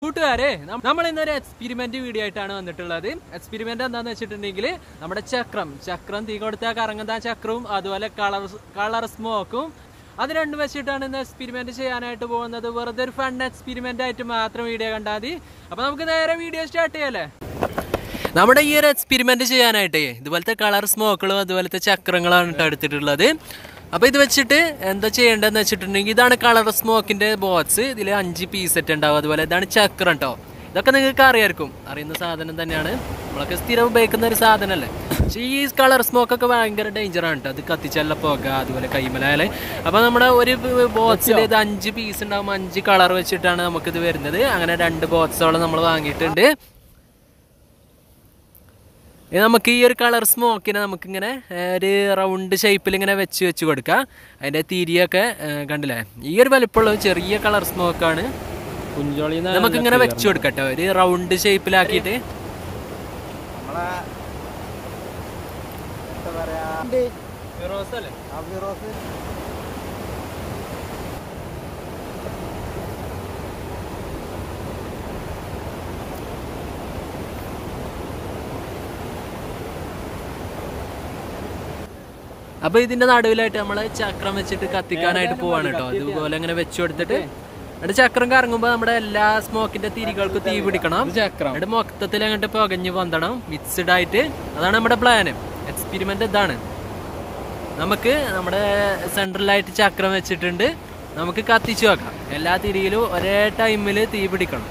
കൂട്ടുകാരെ നമ്മൾ ഇന്നൊരു എക്സ്പെരിമെന്റ് വീഡിയോ ആയിട്ടാണ് വന്നിട്ടുള്ളത് എക്സ്പെരിമെന്റ് എന്താന്ന് വെച്ചിട്ടുണ്ടെങ്കിൽ നമ്മുടെ ചക്രം ചക്രം തീ കൊടുത്താൽ കറങ്ങുന്ന ചക്രവും അതുപോലെ കളർ കളർ സ്മോക്കും അത് രണ്ടും വെച്ചിട്ടാണ് ഇന്ന് എക്സ്പെരിമെന്റ് ചെയ്യാനായിട്ട് പോകുന്നത് വെറുതെ ഒരു ഫൺ എക്സ്പെരിമെന്റ് ആയിട്ട് മാത്രം വീഡിയോ കണ്ടാൽ മതി അപ്പൊ നമുക്ക് നേരെ വീഡിയോ സ്റ്റാർട്ട് ചെയ്യാല്ലേ നമ്മുടെ ഈ ഒരു എക്സ്പെരിമെന്റ് ചെയ്യാനായിട്ടേ ഇതുപോലത്തെ കളർ സ്മോക്കുകളും അതുപോലത്തെ ചക്രങ്ങളാണ് കേട്ടോ എടുത്തിട്ടുള്ളത് അപ്പോൾ ഇത് വെച്ചിട്ട് എന്താ ചെയ്യേണ്ടതെന്ന് വെച്ചിട്ടുണ്ടെങ്കിൽ ഇതാണ് കളർ സ്മോക്കിന്റെ ബോക്സ് ഇതിൽ അഞ്ച് പീസ് സെറ്റ് ഉണ്ടാവും അതുപോലെ ഇതാണ് ചക്രം കേട്ടോ ഇതൊക്കെ നിങ്ങൾക്ക് അറിയായിരിക്കും അറിയുന്ന സാധനം തന്നെയാണ് നമ്മളൊക്കെ സ്ഥിരം ഉപയോഗിക്കുന്ന ഒരു സാധനമല്ലേ പക്ഷേ ഈ കളർ സ്മോക്കൊക്കെ ഭയങ്കര ഡേഞ്ചറാണ് കേട്ടോ അത് കത്തിച്ചല്ല പുക അതുപോലെ കൈമലായാലേ അപ്പോൾ നമ്മുടെ ഒരു ബോക്സിൽ ഇത് അഞ്ച് പീസ് ഉണ്ടാവും അഞ്ച് കളർ വെച്ചിട്ടാണ് നമുക്കിത് വരുന്നത് അങ്ങനെ രണ്ട് ബോക്സോളം നമ്മൾ വാങ്ങിയിട്ടുണ്ട് ഇനി നമുക്ക് ഈ ഒരു കളർ സ്മോക്കിനെ നമുക്കിങ്ങനെ ഏഹ്, ഒരു റൗണ്ട് ഷേപ്പിൽ ഇങ്ങനെ വെച്ച് വെച്ച് കൊടുക്കാം അതിൻ്റെ തിരിയൊക്കെ ഏഹ്, കണ്ടില്ലേ ഈ ഒരു വലിപ്പമുള്ള ചെറിയ കളർ സ്മോക്കാണ് കുഞ്ചോളി നമുക്കിങ്ങനെ വെച്ച് കൊടുക്കട്ടോ ഒരു റൗണ്ട് ഷേപ്പിലാക്കിയിട്ട് നമ്മളെ എന്താ പറയാ ആ ഫിറോസ് അപ്പൊ ഇതിന്റെ നടുവിലായിട്ട് നമ്മൾ ചക്രം വെച്ചിട്ട് കത്തിക്കാനായിട്ട് പോവാണ് കേട്ടോ ഇതുപോലെ ഇങ്ങനെ വെച്ച് കൊടുത്തിട്ട് എന്നിട്ട് ചക്രം കറങ്ങുമ്പോൾ നമ്മുടെ എല്ലാ സ്മോക്കിന്റെ തിരികൾക്കും തീ പിടിക്കണം ചക്രം എന്നിട്ട് മൊത്തത്തിൽ അങ്ങോട്ട് പുകഞ്ഞ് വന്നണം മിക്സ്ഡ് ആയിട്ട് അതാണ് നമ്മുടെ പ്ലാന് എക്സ്പെരിമെന്റ് ഇതാണ് നമുക്ക് നമ്മുടെ സെൻട്രലായിട്ട് ചക്രം വെച്ചിട്ടുണ്ട് നമുക്ക് കത്തിച്ചു വെക്കാം എല്ലാ തിരിയിലും ഒരേ ടൈമിൽ തീ പിടിക്കണം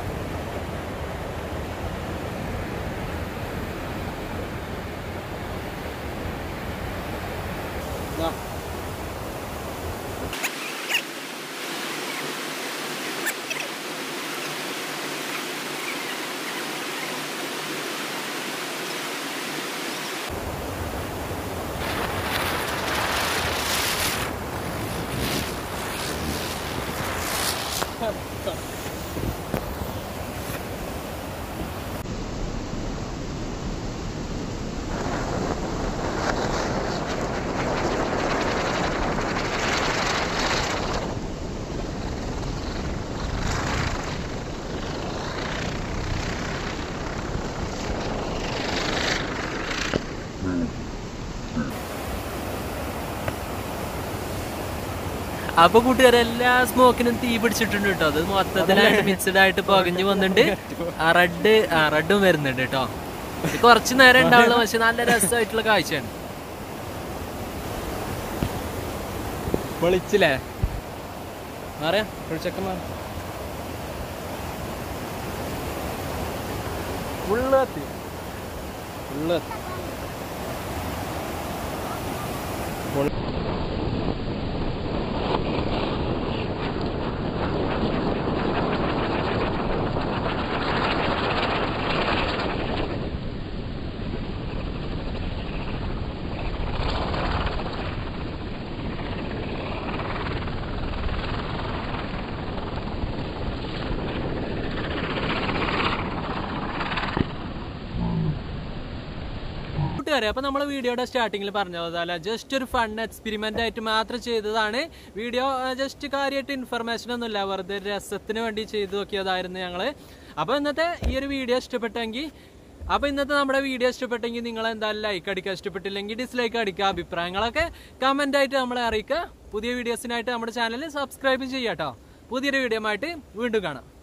അപ്പൊ കൂട്ടുകാരെ എല്ലാ സ്മോക്കിനും തീ പിടിച്ചിട്ടുണ്ട് കേട്ടോ അത് മൊത്തത്തിലായിട്ട് മിക്സഡ് ആയിട്ട് പുകഞ്ഞു വന്നിട്ടുണ്ട് ആ റെഡ് ആ റെഡും വരുന്നുണ്ട് കേട്ടോ ഇത് കുറച്ച് നേരം ഉണ്ടാവുള്ളൂ പക്ഷെ നല്ല രസമായിട്ടുള്ള കാഴ്ചയാണ് പൊളിച്ചില്ലേ മാറിയാ ചെക്കന്മാർ ഫുള്ള് കത്തി ഫുള്ള് കൂട്ടുകാരെ അപ്പൊ നമ്മളെ വീഡിയോയുടെ സ്റ്റാർട്ടിങ്ങിൽ പറഞ്ഞതല്ല ജസ്റ്റ് ഒരു ഫൺ എക്സ്പെരിമെന്റ് ആയിട്ട് മാത്രം ചെയ്തതാണ് വീഡിയോ ജസ്റ്റ് കാര്യമായിട്ട് ഇൻഫർമേഷൻ ഒന്നുമില്ല വെറുതെ ഒരു രസത്തിന് വേണ്ടി ചെയ്തു നോക്കിയതായിരുന്നു ഞങ്ങള് അപ്പൊ ഇന്നത്തെ ഈ ഒരു വീഡിയോ ഇഷ്ടപ്പെട്ടെങ്കിൽ അപ്പൊ ഇന്നത്തെ നമ്മുടെ വീഡിയോ ഇഷ്ടപ്പെട്ടെങ്കിൽ നിങ്ങൾ എന്തായാലും ലൈക്ക് അടിക്കുക ഇഷ്ടപ്പെട്ടില്ലെങ്കിൽ ഡിസ്ലൈക്ക് അടിക്കുക അഭിപ്രായങ്ങളൊക്കെ കമന്റ് ആയിട്ട് നമ്മളെ അറിയിക്കുക പുതിയ വീഡിയോസിനായിട്ട് നമ്മുടെ ചാനൽ സബ്സ്ക്രൈബ് ചെയ്യാട്ടോ പുതിയൊരു വീഡിയോ ആയിട്ട് വീണ്ടും കാണാം